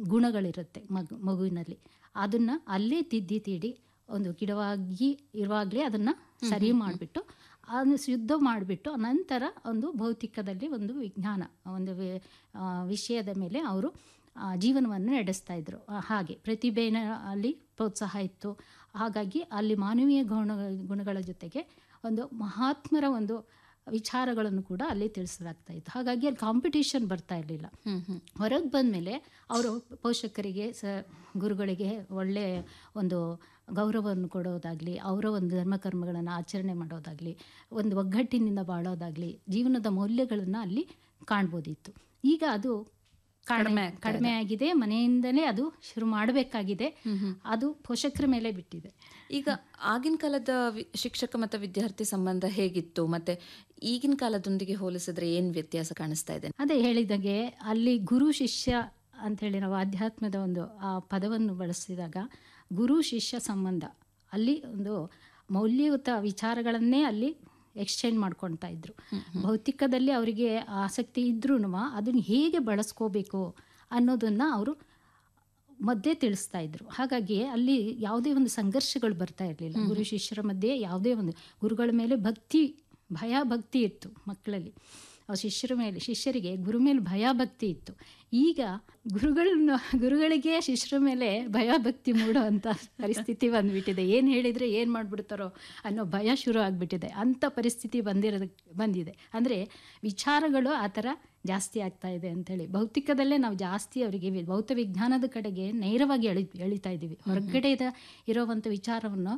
ಗುಣಗಳಿರುತ್ತೆ ಮಗು ಮಗುವಿನಲ್ಲಿ ಅದನ್ನು ಅಲ್ಲೇ ತಿದ್ದಿ ತೀಡಿ ಒಂದು ಗಿಡವಾಗಿ ಇರುವಾಗಲೇ ಅದನ್ನು ಸರಿ ಮಾಡಿಬಿಟ್ಟು ಅದನ್ನು ಶುದ್ಧ ಮಾಡಿಬಿಟ್ಟು ನಂತರ ಒಂದು ಭೌತಿಕದಲ್ಲಿ ಒಂದು ವಿಜ್ಞಾನ ಒಂದು ವಿ- ಆ, ವಿಷಯದ ಮೇಲೆ ಅವರು ಜೀವನವನ್ನು ನಡೆಸ್ತಾ ಇದ್ರು ಆ, ಹಾಗೆ ಪ್ರತಿಭೆನ ಅಲ್ಲಿ ಪ್ರೋತ್ಸಾಹ ಇತ್ತು ಹಾಗಾಗಿ ಅಲ್ಲಿ ಮಾನವೀಯ ಗುಣ ಗುಣಗಳ ಜೊತೆಗೆ ಒಂದು ಮಹಾತ್ಮರ ಒಂದು ವಿಚಾರಗಳನ್ನು ಕೂಡ ಅಲ್ಲಿ ತಿಳಿಸಲಾಗ್ತಾ ಇತ್ತು ಹಾಗಾಗಿ ಅಲ್ಲಿ ಕಾಂಪಿಟೇಷನ್ ಬರ್ತಾ ಇರಲಿಲ್ಲ ಹ್ಮ್ ಹ್ಮ್ ಹೊರಗೆ ಬಂದಮೇಲೆ ಅವರು ಪೋಷಕರಿಗೆ ಸ ಗುರುಗಳಿಗೆ ಒಳ್ಳೆಯ ಒಂದು ಗೌರವವನ್ನು ಕೊಡೋದಾಗಲಿ ಅವರ ಒಂದು ಧರ್ಮಕರ್ಮಗಳನ್ನು ಆಚರಣೆ ಮಾಡೋದಾಗಲಿ ಒಂದು ಒಗ್ಗಟ್ಟಿನಿಂದ ಬಾಳೋದಾಗಲಿ ಜೀವನದ ಮೌಲ್ಯಗಳನ್ನು ಅಲ್ಲಿ ಕಾಣ್ಬೋದಿತ್ತು ಈಗ ಅದು ಕಡಿಮೆ ಕಡಿಮೆ ಆಗ್ತಾ ಕಡಿಮೆ ಆಗಿದೆ ಮನೆಯಿಂದಲೇ ಅದು ಶುರು ಮಾಡಬೇಕಾಗಿದೆ ಅದು ಪೋಷಕರ ಮೇಲೆ ಬಿಟ್ಟಿದೆ ಈಗ ಆಗಿನ ಕಾಲದ ವಿ- ಶಿಕ್ಷಕ ಮತ್ತು ವಿದ್ಯಾರ್ಥಿ ಸಂಬಂಧ ಹೇಗಿತ್ತು ಮತ್ತೆ ಈಗಿನ ಕಾಲದೊಂದಿಗೆ ಹೋಲಿಸಿದ್ರೆ ಏನ್ ವ್ಯತ್ಯಾಸ ಕಾಣಿಸ್ತಾ ಇದೆ ಅದೇ ಹೇಳಿದಾಗೆ ಅಲ್ಲಿ ಗುರು ಶಿಷ್ಯ ಅಂಥೇಳಿ ನಾವು ಆಧ್ಯಾತ್ಮದ ಒಂದು ಆ ಪದವನ್ನು ಬಳಸಿದಾಗ ಗುರು ಶಿಷ್ಯ ಸಂಬಂಧ ಅಲ್ಲಿ ಒಂದು ಮೌಲ್ಯಯುತ ವಿಚಾರಗಳನ್ನೇ ಅಲ್ಲಿ ಎಕ್ಸ್ಚೇಂಜ್ ಮಾಡ್ಕೊಳ್ತಾ ಇದ್ರು ಭೌತಿಕದಲ್ಲಿ ಅವರಿಗೆ ಆಸಕ್ತಿ ಇದ್ರೂ ಅದನ್ನು ಹೇಗೆ ಬಳಸ್ಕೋಬೇಕು ಅನ್ನೋದನ್ನು ಅವರು ಮಧ್ಯೆ ತಿಳಿಸ್ತಾ ಇದ್ರು ಹಾಗಾಗಿ ಅಲ್ಲಿ ಯಾವುದೇ ಒಂದು ಸಂಘರ್ಷಗಳು ಬರ್ತಾ ಇರಲಿಲ್ಲ ಗುರು ಶಿಷ್ಯರ ಮಧ್ಯೆ ಯಾವುದೇ ಒಂದು ಗುರುಗಳ ಮೇಲೆ ಭಕ್ತಿ ಭಯ ಭಕ್ತಿ ಇತ್ತು ಮಕ್ಕಳಲ್ಲಿ ಆ ಶಿಷ್ಯರ ಮೇಲೆ ಶಿಷ್ಯರಿಗೆ ಗುರು ಮೇಲೆ ಭಯ ಭಕ್ತಿ ಇತ್ತು ಈಗ ಗುರುಗಳನ್ನ ಗುರುಗಳಿಗೆ ಶಿಷ್ಯರ ಮೇಲೆ ಭಯ ಭಕ್ತಿ ಮೂಡುವಂಥ ಪರಿಸ್ಥಿತಿ ಬಂದ್ಬಿಟ್ಟಿದೆ ಏನು ಹೇಳಿದರೆ ಏನು ಮಾಡಿಬಿಡ್ತಾರೋ ಅನ್ನೋ ಭಯ ಶುರು ಆಗಿಬಿಟ್ಟಿದೆ ಅಂಥ ಪರಿಸ್ಥಿತಿ ಬಂದಿರೋದು ಬಂದಿದೆ ಅಂದರೆ ವಿಚಾರಗಳು ಆ ಥರ ಜಾಸ್ತಿ ಆಗ್ತಾ ಇದೆ ಅಂಥೇಳಿ ಭೌತಿಕದಲ್ಲೇ ನಾವು ಜಾಸ್ತಿ ಅವರಿಗೆ ವಿ- ಭೌತ ವಿಜ್ಞಾನದ ಕಡೆಗೆ ನೇರವಾಗಿ ಎಳಿ ಎಳಿತಾ ಇದ್ದೀವಿ ಹೊರಗಡೆ ಇರೋವಂಥ ವಿಚಾರವನ್ನು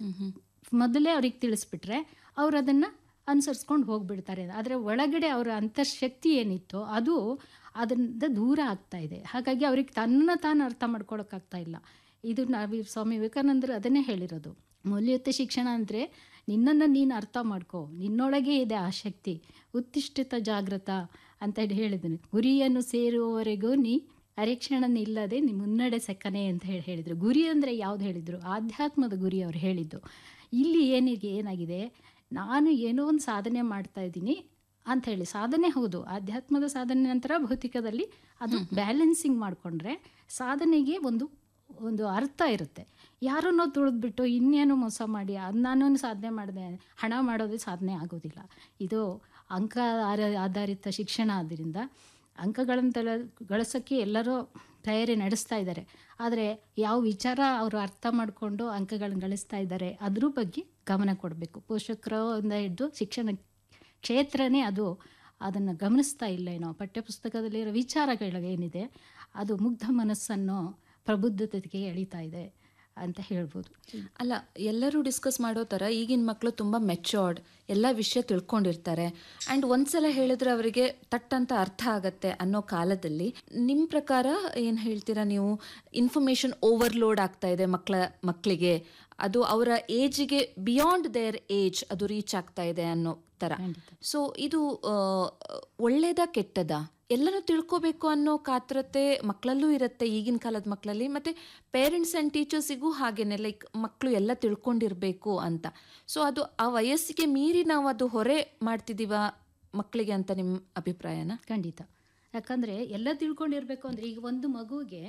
ಮೊದಲೇ ಅವ್ರಿಗೆ ತಿಳಿಸ್ಬಿಟ್ರೆ ಅವ್ರು ಅದನ್ನು ಅನುಸರಿಸ್ಕೊಂಡು ಹೋಗ್ಬಿಡ್ತಾರೆ ಆದರೆ ಒಳಗಡೆ ಅವರ ಅಂತರ್ಶಕ್ತಿ ಏನಿತ್ತೋ ಅದು ಅದರಿಂದ ದೂರ ಆಗ್ತಾ ಇದೆ ಹಾಗಾಗಿ ಅವ್ರಿಗೆ ತನ್ನ ತಾನು ಅರ್ಥ ಮಾಡ್ಕೊಳಕ್ಕಾಗ್ತಾ ಇಲ್ಲ ಇದು ನಾವು ಸ್ವಾಮಿ ವಿವೇಕಾನಂದರು ಅದನ್ನೇ ಹೇಳಿರೋದು ಮೌಲ್ಯಯುತ ಶಿಕ್ಷಣ ಅಂದರೆ ನಿನ್ನನ್ನು ನೀನು ಅರ್ಥ ಮಾಡ್ಕೋ ನಿನ್ನೊಳಗೆ ಇದೆ ಆ ಶಕ್ತಿ ಉತ್ತಿಷ್ಠಿತ ಜಾಗೃತ ಅಂತ ಹೇಳಿ ಹೇಳಿದ್ದೀನಿ ಗುರಿಯನ್ನು ಸೇರುವವರೆಗೂ ನೀ ಅರೆಕ್ಷಣ ಇಲ್ಲದೆ ನೀ ಮುನ್ನಡೆ ಸಕ್ಕನೆ ಅಂತ ಹೇಳಿ ಹೇಳಿದರು ಗುರಿ ಅಂದರೆ ಯಾವ್ದು ಹೇಳಿದರು ಆಧ್ಯಾತ್ಮದ ಗುರಿ ಅವ್ರು ಹೇಳಿದ್ದು ಇಲ್ಲಿ ಏನಿಗೆ ಏನಾಗಿದೆ ನಾನು ಏನೋ ಒಂದು ಸಾಧನೆ ಮಾಡ್ತಾ ಇದ್ದೀನಿ ಅಂತ ಹೇಳಿ ಸಾಧನೆ ಹೌದು ಆಧ್ಯಾತ್ಮದ ಸಾಧನೆ ನಂತರ ಭೌತಿಕದಲ್ಲಿ ಅದು ಬ್ಯಾಲೆನ್ಸಿಂಗ್ ಮಾಡಿಕೊಂಡ್ರೆ ಸಾಧನೆಗೆ ಒಂದು ಒಂದು ಅರ್ಥ ಇರುತ್ತೆ ಯಾರನ್ನೋ ತುಳಿದ್ಬಿಟ್ಟು ಇನ್ನೇನು ಮೋಸ ಮಾಡಿ ಅದು ನಾನು ಸಾಧನೆ ಮಾಡಿದೆ ಹಣ ಮಾಡೋದು ಸಾಧನೆ ಆಗೋದಿಲ್ಲ ಇದು ಅಂಕ ಆರ- ಆಧಾರಿತ ಶಿಕ್ಷಣ ಆದ್ದರಿಂದ ಅಂಕಗಳನ್ನು ತಲ ಗಳಿಸೋಕ್ಕೆ ಎಲ್ಲರೂ ತಯಾರಿ ನಡೆಸ್ತಾ ಇದ್ದಾರೆ ಆದರೆ ಯಾವ ವಿಚಾರ ಅವರು ಅರ್ಥ ಮಾಡಿಕೊಂಡು ಅಂಕಗಳನ್ನು ಗಳಿಸ್ತಾ ಇದ್ದಾರೆ ಅದ್ರ ಬಗ್ಗೆ ಗಮನ ಕೊಡಬೇಕು ಪೋಷಕರಿಂದ ಹಿಡಿದು ಶಿಕ್ಷಣ ಕ್ಷೇತ್ರನೇ ಅದು ಅದನ್ನು ಗಮನಿಸ್ತಾ ಇಲ್ಲ ಏನೋ ಪಠ್ಯಪುಸ್ತಕದಲ್ಲಿರೋ ವಿಚಾರಗಳು ಏನಿದೆ ಅದು ಮುಗ್ಧ ಮನಸ್ಸನ್ನು ಪ್ರಬುದ್ಧತೆಗೆ ಎಳಿತಾ ಇದೆ ಅಂತ ಹೇಳ್ಬೋದು ಅಲ್ಲ ಎಲ್ಲರೂ ಡಿಸ್ಕಸ್ ಮಾಡೋ ಥರ ಈಗಿನ ಮಕ್ಕಳು ತುಂಬ ಮೆಚೋರ್ಡ್ ಎಲ್ಲ ವಿಷಯ ತಿಳ್ಕೊಂಡಿರ್ತಾರೆ ಆ್ಯಂಡ್ ಒಂದ್ಸಲ ಹೇಳಿದ್ರೆ ಅವರಿಗೆ ತಟ್ಟಂತ ಅರ್ಥ ಆಗತ್ತೆ ಅನ್ನೋ ಕಾಲದಲ್ಲಿ ನಿಮ್ಮ ಪ್ರಕಾರ ಏನು ಹೇಳ್ತೀರಾ ನೀವು ಇನ್ಫಾರ್ಮೇಷನ್ ಓವರ್ಲೋಡ್ ಆಗ್ತಾ ಇದೆ ಮಕ್ಕಳ ಮಕ್ಕಳಿಗೆ ಅದು ಅವರ ಏಜಿಗೆ ಬಿಯಾಂಡ್ ದೇರ್ ಏಜ್ ಅದು ರೀಚ್ ಆಗ್ತಾ ಇದೆ ಅನ್ನೋ ಥರ ಸೊ ಇದು ಆ, ಒಳ್ಳೇದಾ ಕೆಟ್ಟದಾ ಎಲ್ಲನೂ ತಿಳ್ಕೊಬೇಕು ಅನ್ನೋ ಕಾತರತೆ ಮಕ್ಕಳಲ್ಲೂ ಇರುತ್ತೆ ಈಗಿನ ಕಾಲದ ಮಕ್ಕಳಲ್ಲಿ ಮತ್ತೆ ಪೇರೆಂಟ್ಸ್ ಆ್ಯಂಡ್ ಟೀಚರ್ಸಿಗೂ ಹಾಗೇನೆ ಲೈಕ್ ಮಕ್ಕಳು ಎಲ್ಲ ತಿಳ್ಕೊಂಡಿರ್ಬೇಕು ಅಂತ ಸೊ ಅದು ಆ ವಯಸ್ಸಿಗೆ ಮೀರಿ ನಾವು ಅದು ಹೊರೆ ಮಾಡ್ತಿದ್ದೀವ ಮಕ್ಕಳಿಗೆ ಅಂತ ನಿಮ್ಮ ಅಭಿಪ್ರಾಯನ ಖಂಡಿತ ಯಾಕಂದರೆ ಎಲ್ಲ ತಿಳ್ಕೊಂಡಿರ್ಬೇಕು ಅಂದರೆ ಈಗ ಒಂದು ಮಗುವಿಗೆ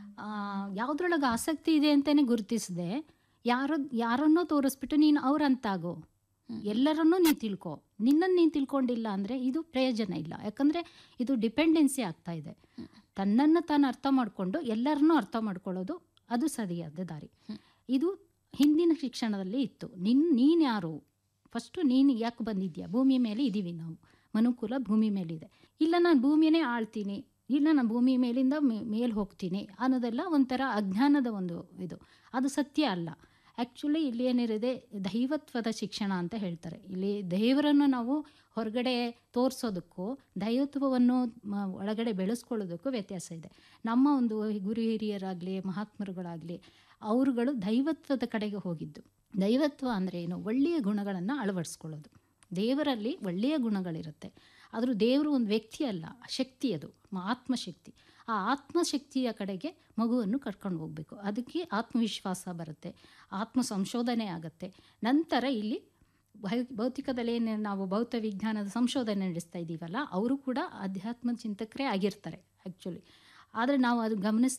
ಯಾವುದ್ರೊಳಗೆ ಆಸಕ್ತಿ ಇದೆ ಅಂತಲೇ ಗುರುತಿಸದೆ ಯಾರೋ ಯಾರನ್ನೋ ತೋರಿಸ್ಬಿಟ್ಟು ನೀನು ಅವ್ರಂತಾಗೋ ಎಲ್ಲರನ್ನೂ ನೀನು ತಿಳ್ಕೊ ನಿನ್ನನ್ನು ನೀನು ತಿಳ್ಕೊಂಡಿಲ್ಲ ಅಂದರೆ ಇದು ಪ್ರಯೋಜನ ಇಲ್ಲ ಯಾಕಂದರೆ ಇದು ಡಿಪೆಂಡೆನ್ಸಿ ಆಗ್ತಾ ಇದೆ ತನ್ನನ್ನು ತಾನು ಅರ್ಥ ಮಾಡಿಕೊಂಡು ಎಲ್ಲರನ್ನೂ ಅರ್ಥ ಮಾಡ್ಕೊಳ್ಳೋದು ಅದು ಸರಿಯಾದ ದಾರಿ ಇದು ಹಿಂದಿನ ಶಿಕ್ಷಣದಲ್ಲಿ ಇತ್ತು ನಿನ್ ನೀನು ಯಾರು ಫಸ್ಟು ನೀನು ಯಾಕೆ ಬಂದಿದ್ಯಾ ಭೂಮಿ ಮೇಲೆ ಇದ್ದೀವಿ ನಾವು ಮನುಕುಲ ಭೂಮಿ ಮೇಲಿದೆ ಇಲ್ಲ ನಾನು ಭೂಮಿಯೇ ಆಳ್ತೀನಿ ಇಲ್ಲ ನಾನು ಭೂಮಿ ಮೇಲಿಂದ ಮೇಲೆ ಹೋಗ್ತೀನಿ ಅನ್ನೋದೆಲ್ಲ ಒಂಥರ ಅಜ್ಞಾನದ ಒಂದು ಇದು ಅದು ಸತ್ಯ ಅಲ್ಲ ಆ್ಯಕ್ಚುಲಿ ಇಲ್ಲಿ ಏನಿರಿದೆ ದೈವತ್ವದ ಶಿಕ್ಷಣ ಅಂತ ಹೇಳ್ತಾರೆ ಇಲ್ಲಿ ದೇವರನ್ನು ನಾವು ಹೊರಗಡೆ ತೋರಿಸೋದಕ್ಕೂ ದೈವತ್ವವನ್ನು ಮ- ಒಳಗಡೆ ಬೆಳೆಸ್ಕೊಳ್ಳೋದಕ್ಕೂ ವ್ಯತ್ಯಾಸ ಇದೆ ನಮ್ಮ ಒಂದು ಗುರು ಹಿರಿಯರಾಗಲಿ ಮಹಾತ್ಮರುಗಳಾಗಲಿ ಅವರುಗಳು ದೈವತ್ವದ ಕಡೆಗೆ ಹೋಗಿದ್ದು ದೈವತ್ವ ಅಂದರೆ ಏನು ಒಳ್ಳೆಯ ಗುಣಗಳನ್ನು ಅಳವಡಿಸ್ಕೊಳ್ಳೋದು ದೇವರಲ್ಲಿ ಒಳ್ಳೆಯ ಗುಣಗಳಿರುತ್ತೆ ಆದರೂ ದೇವರು ಒಂದು ವ್ಯಕ್ತಿ ಅಲ್ಲ ಶಕ್ತಿ ಅದು ಮ- ಆತ್ಮಶಕ್ತಿ ಆ ಆತ್ಮಶಕ್ತಿಯ ಕಡೆಗೆ ಮಗುವನ್ನು ಕರ್ಕೊಂಡು ಹೋಗಬೇಕು ಅದಕ್ಕೆ ಆತ್ಮವಿಶ್ವಾಸ ಬರುತ್ತೆ ಆತ್ಮ ಸಂಶೋಧನೆ ಆಗುತ್ತೆ ನಂತರ ಇಲ್ಲಿ ಭೌ- ಭೌತಿಕದಲ್ಲಿ ಏನು ನಾವು ಭೌತ ವಿಜ್ಞಾನದ ಸಂಶೋಧನೆ ನಡೆಸ್ತಾ ಇದ್ದೀವಲ್ಲ ಅವರು ಕೂಡ ಅಧ್ಯಾತ್ಮ ಚಿಂತಕರೇ ಆಗಿರ್ತಾರೆ ಆ್ಯಕ್ಚುಲಿ ಆದರೆ ನಾವು ಅದು ಗಮನಿಸ್